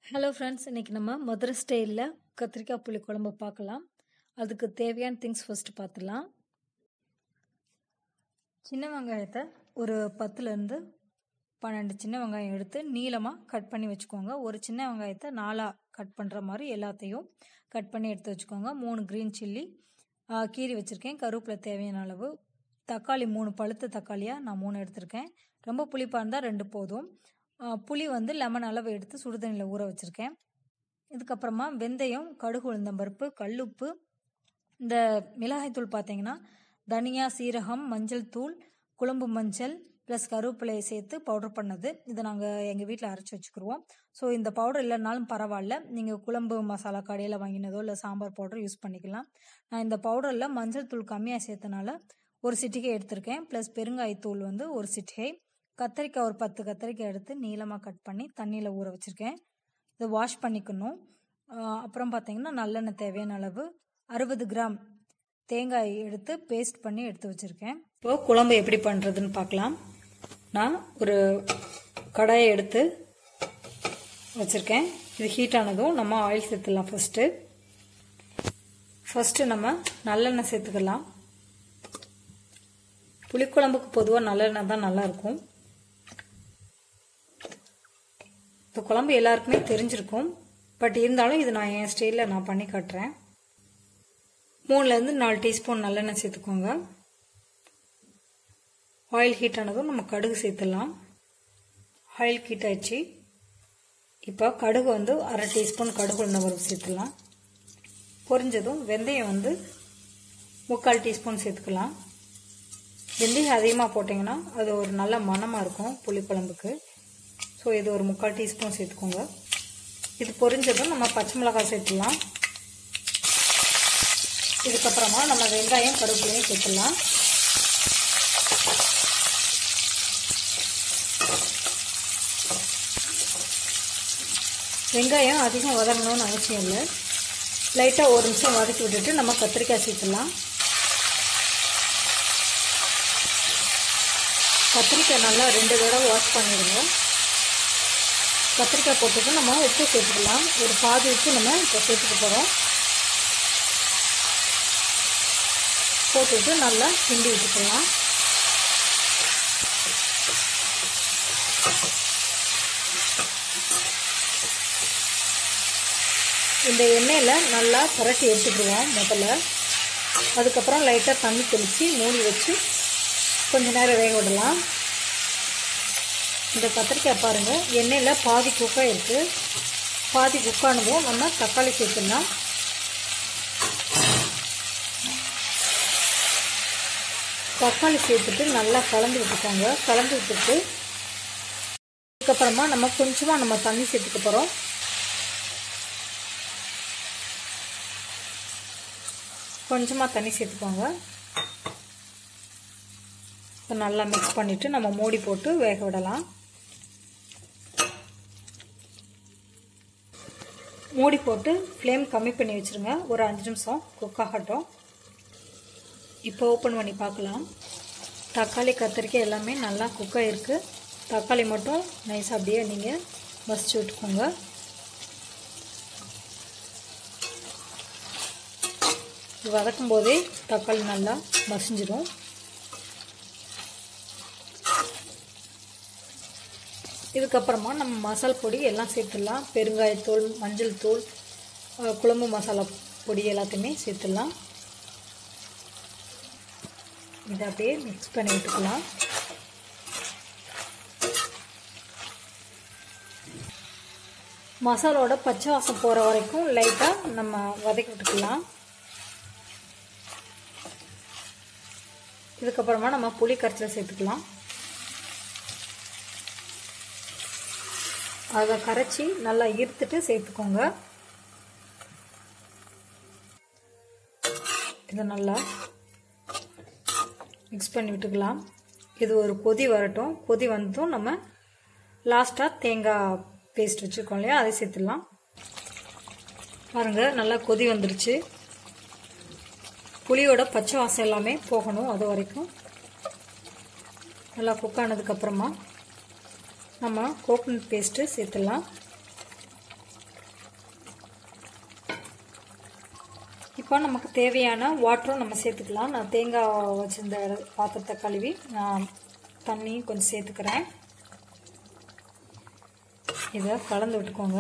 hello friends இன்றைக்கி நம்ம மதுரை ஸ்டைலில் கத்திரிக்காய் புளி குழம்பு பார்க்கலாம் அதுக்கு தேவையான திங்ஸ் ஃபஸ்ட்டு பார்த்துடலாம் சின்ன வெங்காயத்தை ஒரு பத்துலேருந்து பன்னெண்டு சின்ன வெங்காயம் எடுத்து நீளமாக கட் பண்ணி வச்சுக்கோங்க ஒரு சின்ன வெங்காயத்தை நாலாக கட் பண்ணுற மாதிரி எல்லாத்தையும் கட் பண்ணி எடுத்து வச்சுக்கோங்க மூணு க்ரீன் சில்லி கீரி வச்சுருக்கேன் கருவேப்பிலை தேவையான அளவு தக்காளி மூணு பழுத்த தக்காளியாக நான் மூணு எடுத்திருக்கேன் ரொம்ப புளிப்பாக இருந்தால் ரெண்டு போதும் புளி வந்து லெமன் அளவு எடுத்து சுடுதண்ணியில் ஊற வச்சுருக்கேன் இதுக்கப்புறமா வெந்தயம் கடுகு உளுந்தம்பருப்பு கல்லுப்பு இந்த மிளகாய்த்தூள் பார்த்தீங்கன்னா தனியா சீரகம் மஞ்சள் தூள் குழம்பு மஞ்சள் ப்ளஸ் கருவேப்பிலையை சேர்த்து பவுடர் பண்ணது இதை நாங்கள் எங்கள் வீட்டில் அரைச்சி வச்சுக்கிருவோம் ஸோ இந்த பவுடர் இல்லைனாலும் பரவாயில்ல நீங்கள் குழம்பு மசாலா கடையில் வாங்கினதோ இல்லை சாம்பார் பவுடர் யூஸ் பண்ணிக்கலாம் நான் இந்த பவுடரில் மஞ்சள் தூள் கம்மியாக சேர்த்தனால ஒரு சிட்டிகை எடுத்திருக்கேன் ப்ளஸ் பெருங்காயத்தூள் வந்து ஒரு சிட்டிகை கத்திரிக்காய் ஒரு பத்து கத்திரிக்காய் எடுத்து நீளமாக கட் பண்ணி தண்ணியில் ஊற வச்சுருக்கேன் இதை வாஷ் பண்ணிக்கணும் அப்புறம் பார்த்தீங்கன்னா நல்லெண்ணெய் தேவையான அளவு அறுபது கிராம் தேங்காய் எடுத்து பேஸ்ட் பண்ணி எடுத்து வச்சுருக்கேன் இப்போது குழம்பு எப்படி பண்ணுறதுன்னு பார்க்கலாம் நான் ஒரு கடாயை எடுத்து வச்சுருக்கேன் இது ஹீட் ஆனதும் நம்ம ஆயில் சேர்த்துடலாம் ஃபஸ்ட்டு ஃபஸ்ட்டு நம்ம நல்லெண்ணெய் சேர்த்துக்கலாம் புளிக்குழம்புக்கு பொதுவாக நல்லெண்ணெய் தான் நல்லாயிருக்கும் இந்த குழம்பு எல்லாருக்குமே தெரிஞ்சிருக்கும் பட் இருந்தாலும் இது நான் என் ஸ்டைலில் நான் பண்ணி காட்டுறேன் மூணுலேருந்து நாலு டீஸ்பூன் நல்லெண்ணெய் சேர்த்துக்கோங்க ஆயில் ஹீட் ஆனதும் நம்ம கடுகு சேர்த்துடலாம் ஆயில் ஹீட் ஆயிடுச்சு இப்போ கடுகு வந்து அரை டீஸ்பூன் கடுகு உளுந்தம்பருப்பு சேர்த்துடலாம் பொரிஞ்சதும் வெந்தயம் வந்து முக்கால் டீஸ்பூன் சேர்த்துக்கலாம் வெந்தயம் அதிகமாக போட்டிங்கன்னா அது ஒரு நல்ல மணமாக இருக்கும் புளிக்குழம்புக்கு ஸோ இது ஒரு முக்கால் டீஸ்பூன் சேர்த்துக்கோங்க இது பொரிஞ்சதும் நம்ம பச்சை மிளகாய் சேர்த்துடலாம் இதுக்கப்புறமா நம்ம வெங்காயம் கருவேப்பிலையும் சேர்த்துடலாம் வெங்காயம் அதிகம் வதங்கணும்னு அவசியம் இல்லை லைட்டாக ஒரு நிமிஷம் வதக்கி விட்டுட்டு நம்ம கத்திரிக்காய் சேர்த்துடலாம் கத்திரிக்காய் நல்லா ரெண்டு தடவை வாஷ் பண்ணிடுங்க கத்திரிக்காய் போட்டுட்டு நம்ம உப்பு சேர்த்துக்கலாம் ஒரு பாதி உப்பு நம்ம இப்போ சேர்த்துக்க போகிறோம் போட்டுட்டு நல்லா கிண்டி விட்டுக்கலாம் இந்த எண்ணெயில் நல்லா புரட்டி எடுத்துக்கிடுவோம் முதல்ல அதுக்கப்புறம் லைட்டாக தண்ணி தெளித்து மூடி வச்சு கொஞ்ச நேரம் வேக விடலாம் இந்த கத்திரிக்காய் பாருங்கள் எண்ணெயில் பாதி குக்காக இருக்குது பாதி குக்கானதும் நம்ம தக்காளி சேர்த்துடலாம் தக்காளி சேர்த்துட்டு நல்லா கலந்து விட்டுக்கோங்க கலந்து விட்டுட்டு அதுக்கப்புறமா நம்ம கொஞ்சமாக நம்ம தண்ணி சேர்த்துக்க போகிறோம் கொஞ்சமாக தண்ணி சேர்த்துக்கோங்க நல்லா மிக்ஸ் பண்ணிவிட்டு நம்ம மூடி போட்டு வேக விடலாம் மூடி போட்டு ஃப்ளேம் கம்மி பண்ணி வச்சுருங்க ஒரு அஞ்சு நிமிஷம் குக் ஆகட்டும் இப்போ ஓப்பன் பண்ணி பார்க்கலாம் தக்காளி கத்திரிக்காய் எல்லாமே நல்லா குக் ஆகிருக்கு தக்காளி மட்டும் நைஸ் அப்படியே நீங்கள் மசிச்சு விட்டுக்கோங்க வதக்கும் போதே தக்காளி நல்லா மசிஞ்சிடும் இதுக்கப்புறமா நம்ம மசால் பொடி எல்லாம் சேர்த்துடலாம் பெருங்காயத்தூள் மஞ்சள் தூள் குழம்பு மசாலா பொடி எல்லாத்தையுமே சேர்த்துடலாம் இதை அப்படியே மிக்ஸ் பண்ணி விட்டுக்கலாம் மசாலோட பச்சை வாசம் போகிற வரைக்கும் லைட்டாக நம்ம வதக்கி விட்டுக்கலாம் இதுக்கப்புறமா நம்ம புளி கரைச்சல் சேர்த்துக்கலாம் அதை கரைச்சி நல்லா ஈர்த்துட்டு சேர்த்துக்கோங்க இதை நல்லா மிக்ஸ் பண்ணி விட்டுக்கலாம் இது ஒரு கொதி வரட்டும் கொதி வந்ததும் நம்ம லாஸ்ட்டாக தேங்காய் பேஸ்ட் வச்சுருக்கோம் இல்லையா அதை சேர்த்துடலாம் பாருங்கள் நல்லா கொதி வந்துருச்சு புளியோட பச்சை வாசம் எல்லாமே போகணும் அது வரைக்கும் நல்லா குக் ஆனதுக்கப்புறமா நம்ம கோகனட் பேஸ்ட்டு சேர்த்துடலாம் இப்போ நமக்கு தேவையான வாட்டரும் நம்ம சேர்த்துக்கலாம் நான் தேங்காய் வச்சிருந்த பாத்திரத்தை கழுவி நான் தண்ணி கொஞ்சம் சேர்த்துக்கிறேன் இதை கலந்து விட்டுக்கோங்க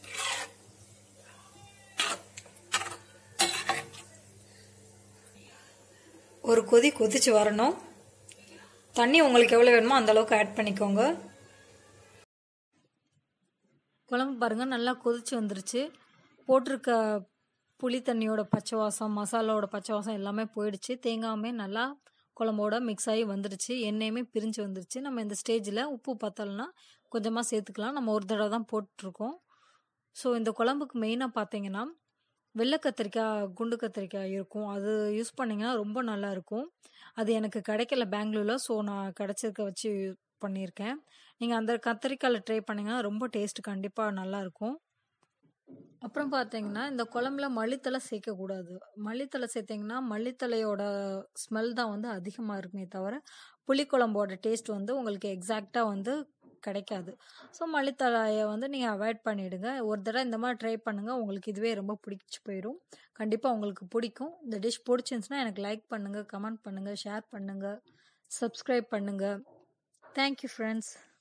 ஒரு கொதி கொதிச்சு வரணும் தண்ணி உங்களுக்கு எவ்வளோ வேணுமோ அந்த அளவுக்கு ஆட் பண்ணிக்கோங்க குழம்பு பாருங்கள் நல்லா கொதிச்சு வந்துருச்சு போட்டிருக்க புளி தண்ணியோட பச்சை வாசம் மசாலாவோட பச்சை வாசம் எல்லாமே போயிடுச்சு தேங்காயுமே நல்லா குழம்போட மிக்ஸ் ஆகி வந்துருச்சு எண்ணெயுமே பிரிஞ்சு வந்துருச்சு நம்ம இந்த ஸ்டேஜில் உப்பு பத்தலைன்னா கொஞ்சமாக சேர்த்துக்கலாம் நம்ம ஒரு தடவை தான் போட்டிருக்கோம் ஸோ இந்த குழம்புக்கு மெயினாக பார்த்தீங்கன்னா வெள்ளை கத்திரிக்காய் குண்டு கத்திரிக்காய் இருக்கும் அது யூஸ் பண்ணிங்கன்னா ரொம்ப நல்லா இருக்கும் அது எனக்கு கிடைக்கல பெங்களூரில் ஸோ நான் கிடச்சதுக்க வச்சு பண்ணியிருக்கேன் நீங்கள் அந்த கத்திரிக்காயில் ட்ரை பண்ணிங்கன்னா ரொம்ப டேஸ்ட் கண்டிப்பாக நல்லாயிருக்கும் அப்புறம் பார்த்தீங்கன்னா இந்த குழம்புல மல்லித்தலை சேர்க்கக்கூடாது மல்லித்தலை சேர்த்திங்கன்னா மல்லித்தலையோட ஸ்மெல் தான் வந்து அதிகமாக இருக்குமே தவிர புளிக்குழம்போட டேஸ்ட் வந்து உங்களுக்கு எக்ஸாக்டாக வந்து கிடைக்காது ஸோ மல்லித்தலையை வந்து நீங்கள் அவாய்ட் பண்ணிவிடுங்க ஒரு தடவை இந்த மாதிரி ட்ரை பண்ணுங்கள் உங்களுக்கு இதுவே ரொம்ப பிடிச்சி போயிடும் கண்டிப்பாக உங்களுக்கு பிடிக்கும் இந்த டிஷ் பிடிச்சிருந்துச்சுன்னா எனக்கு லைக் பண்ணுங்கள் கமெண்ட் பண்ணுங்கள் ஷேர் பண்ணுங்கள் சப்ஸ்கிரைப் பண்ணுங்கள் தேங்க்யூ ஃப்ரெண்ட்ஸ்